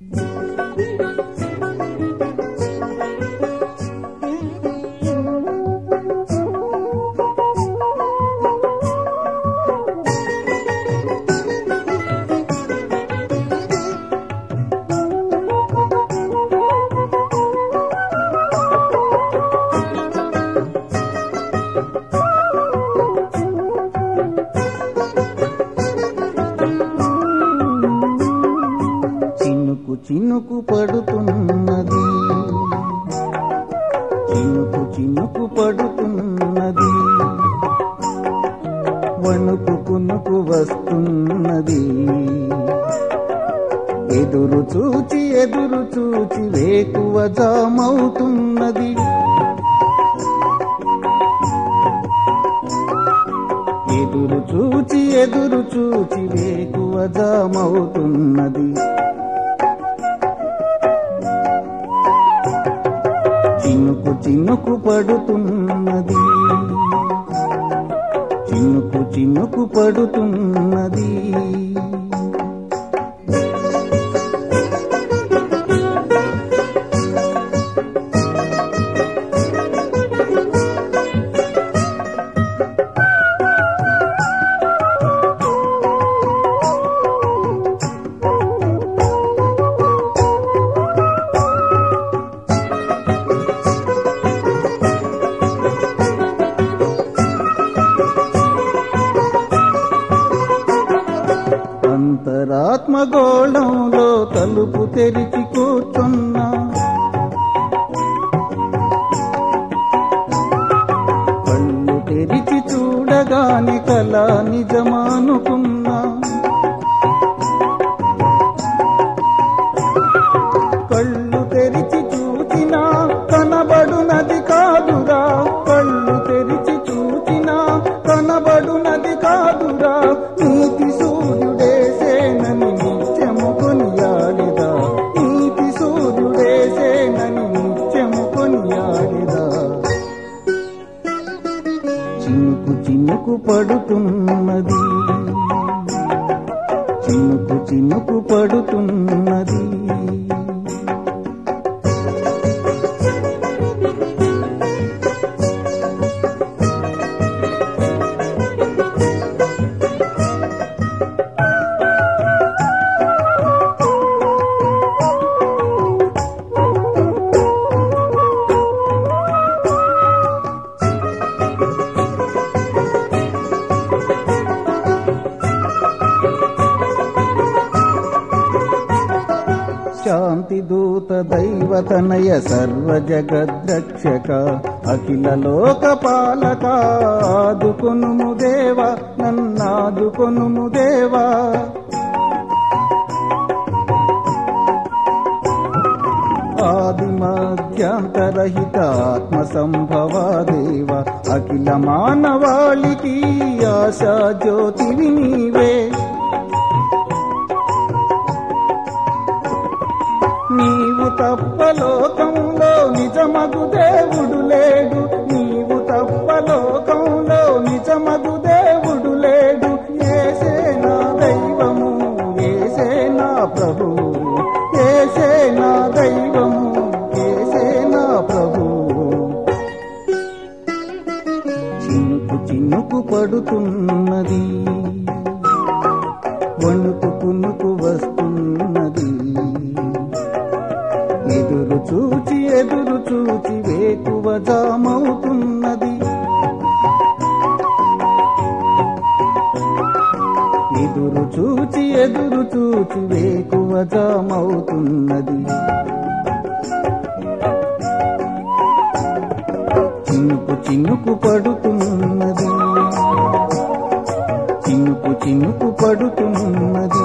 చినుకు చినుకు పడుతున్నది చినుకు చినుకు పడుతున్నది వణుకు కునుకు వస్తున్నది ఎదురు చూచి ఎదురు చూచి వేకువ జామవుతున్నది ఎదురు చూచి ఎదురు చూచి వేకువ జామవుతున్నది చినుకు చినుకు పడుతున్నది చినుకు చినుకు పడుతున్నది అంతరాత్మగోళంలో తలుపు తెరిచి కూర్చున్నా కళ్ళు తెరిచి చూడగానే కళ నిజమానుకున్నా కళ్ళు తెరిచి చూచినా కనబడునది కాదురా కళ్ళు తెరిచి చూచినా కనబడునది కాదురా నీతి సూర్యుడేసేనని నిత్యము కొనియాడిదా నీతి సూర్యుడేసేనని నిత్యము కొనియాడిదా చినుకు చినుకు పడుతున్నది చినుకు చినుకు పడుతున్నది శాంతి దూత దైవతనయ సర్వ జగద్రక్షక అఖిల లోక పాలక ఆదుకొనుము దేవా నన్నాదుకొనుము దేవా ఆది మధ్యాంతరహిత ఆత్మ సంభవా దేవ అఖిల మానవాళికి ఆశా జ్యోతివి నీవే నీవు తప్ప లోకంలో నిజమగు దేవుడు లేడు నీవు తప్ప లోకంలో నిజమగు దేవుడు లేడు ఏసే నా దైవము ఏసే నా ప్రభు ఏసే నా దైవము ఏసే నా ప్రభు చినుకు చినుకు పడుతున్నది వణుకు కునుకు వస్తున్నది ఎదురు చూచి ఎదురు చూచి వేకువ జామవుతున్నది ఎదురు చూచి ఎదురు చూచి వేకువ జామవుతున్నది చినుకు చినుకు పడుతున్నది చినుకు చినుకు పడుతున్నది